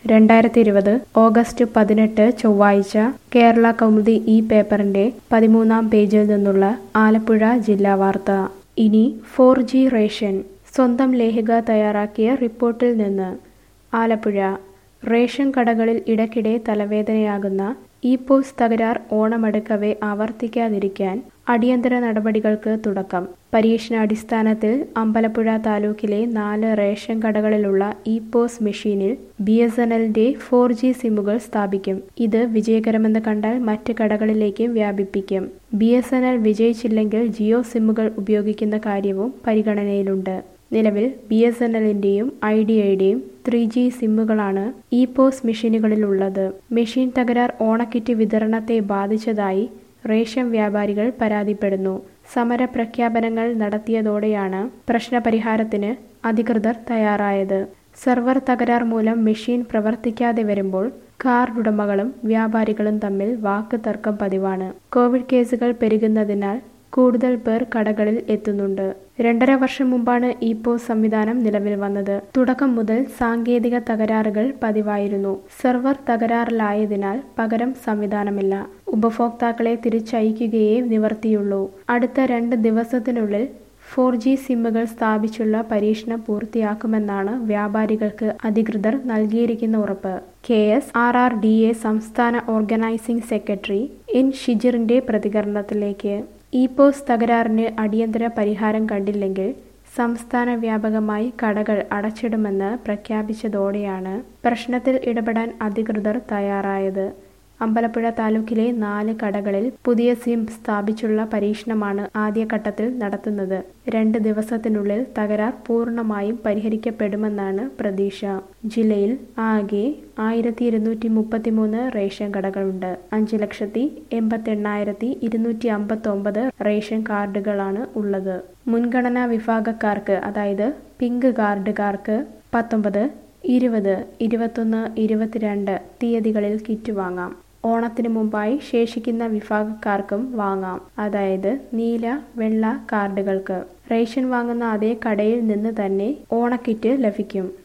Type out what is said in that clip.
രണ്ടായിരത്തി ഇരുപത് ഓഗസ്റ്റ് പതിനെട്ട് ചൊവ്വാഴ്ച കേരള കൗമുദി ഈ പേപ്പറിന്റെ പതിമൂന്നാം പേജിൽ നിന്നുള്ള ആലപ്പുഴ ജില്ലാ വാർത്ത ഇനി ഫോർ ജി റേഷൻ സ്വന്തം ലേഖിക തയ്യാറാക്കിയ റിപ്പോർട്ടിൽ നിന്ന് ആലപ്പുഴ റേഷൻ കടകളിൽ ഇടയ്ക്കിടെ തലവേദനയാകുന്ന ഇ പോസ് തകരാർ ഓണമടുക്കവെ ആവർത്തിക്കാതിരിക്കാൻ അടിയന്തര നടപടികൾക്ക് തുടക്കം പരീക്ഷണാടിസ്ഥാനത്തിൽ അമ്പലപ്പുഴ താലൂക്കിലെ നാല് റേഷൻ കടകളിലുള്ള ഇ പോസ് മെഷീനിൽ ബി എസ് എൻ എല്ലിന്റെ ഫോർ ജി സിമ്മുകൾ സ്ഥാപിക്കും ഇത് വിജയകരമെന്ന് കണ്ടാൽ മറ്റ് കടകളിലേക്കും വ്യാപിപ്പിക്കും ബി എസ് എൻ എൽ വിജയിച്ചില്ലെങ്കിൽ ജിയോ സിമ്മുകൾ ഉപയോഗിക്കുന്ന കാര്യവും പരിഗണനയിലുണ്ട് നിലവിൽ ബി എസ് എൻ എല്ലിന്റെയും ഐഡിയയുടെയും ത്രീ ജി സിമ്മുകളാണ് ഇ പോസ് മെഷീനുകളിലുള്ളത് മെഷീൻ തകരാർ ഓണക്കിറ്റ് വിതരണത്തെ ബാധിച്ചതായി റേഷൻ വ്യാപാരികൾ പരാതിപ്പെടുന്നു സമര പ്രഖ്യാപനങ്ങൾ നടത്തിയതോടെയാണ് പ്രശ്നപരിഹാരത്തിന് അധികൃതർ തയ്യാറായത് സെർവർ തകരാർ മൂലം മെഷീൻ പ്രവർത്തിക്കാതെ വരുമ്പോൾ കാർഡ് ഉടമകളും വ്യാപാരികളും തമ്മിൽ വാക്ക് തർക്കം പതിവാണ് കോവിഡ് കേസുകൾ പെരുകുന്നതിനാൽ കൂടുതൽ പേർ കടകളിൽ എത്തുന്നുണ്ട് രണ്ടര വർഷം മുമ്പാണ് ഇ പോസ് സംവിധാനം നിലവിൽ വന്നത് തുടക്കം മുതൽ സാങ്കേതിക തകരാറുകൾ പതിവായിരുന്നു സെർവർ തകരാറിലായതിനാൽ പകരം സംവിധാനമില്ല ഉപഭോക്താക്കളെ തിരിച്ചയക്കുകയേ നിവർത്തിയുള്ളൂ അടുത്ത രണ്ട് ദിവസത്തിനുള്ളിൽ ഫോർ ജി സിമ്മുകൾ സ്ഥാപിച്ചുള്ള പരീക്ഷണം പൂർത്തിയാക്കുമെന്നാണ് വ്യാപാരികൾക്ക് അധികൃതർ നൽകിയിരിക്കുന്ന ഉറപ്പ് K S R R D A സംസ്ഥാന ഓർഗനൈസിംഗ് സെക്രട്ടറി എൻ ഷിജിറിന്റെ പ്രതികരണത്തിലേക്ക് ഇ പോസ് തകരാറിന് അടിയന്തര പരിഹാരം കണ്ടില്ലെങ്കിൽ സംസ്ഥാന വ്യാപകമായി കടകൾ അടച്ചിടുമെന്ന് പ്രഖ്യാപിച്ചതോടെയാണ് പ്രശ്നത്തിൽ ഇടപെടാൻ അധികൃതർ തയ്യാറായത് അമ്പലപ്പുഴ താലൂക്കിലെ നാല് കടകളിൽ പുതിയ സിം സ്ഥാപിച്ചുള്ള പരീക്ഷണമാണ് ആദ്യഘട്ടത്തിൽ നടത്തുന്നത് രണ്ട് ദിവസത്തിനുള്ളിൽ തകരാർ പൂർണ്ണമായും പരിഹരിക്കപ്പെടുമെന്നാണ് പ്രതീക്ഷ ജില്ലയിൽ ആകെ ആയിരത്തി ഇരുന്നൂറ്റി മുപ്പത്തിമൂന്ന് റേഷൻ കടകളുണ്ട് അഞ്ച് ലക്ഷത്തി എൺപത്തെണ്ണായിരത്തി ഇരുന്നൂറ്റി അമ്പത്തി ഒമ്പത് റേഷൻ കാർഡുകളാണ് ഉള്ളത് മുൻഗണനാ വിഭാഗക്കാർക്ക് അതായത് പിങ്ക് കാർഡുകാർക്ക് പത്തൊമ്പത് ഇരുപത് ഇരുപത്തൊന്ന് ഇരുപത്തിരണ്ട് തീയതികളിൽ കിറ്റ് വാങ്ങാം ഓണത്തിന് മുമ്പായി ശേഷിക്കുന്ന വിഭാഗക്കാർക്കും വാങ്ങാം അതായത് നീല വെള്ള കാർഡുകൾക്ക് റേഷൻ വാങ്ങുന്ന അതേ കടയിൽ നിന്ന് തന്നെ ഓണക്കിറ്റ് ലഭിക്കും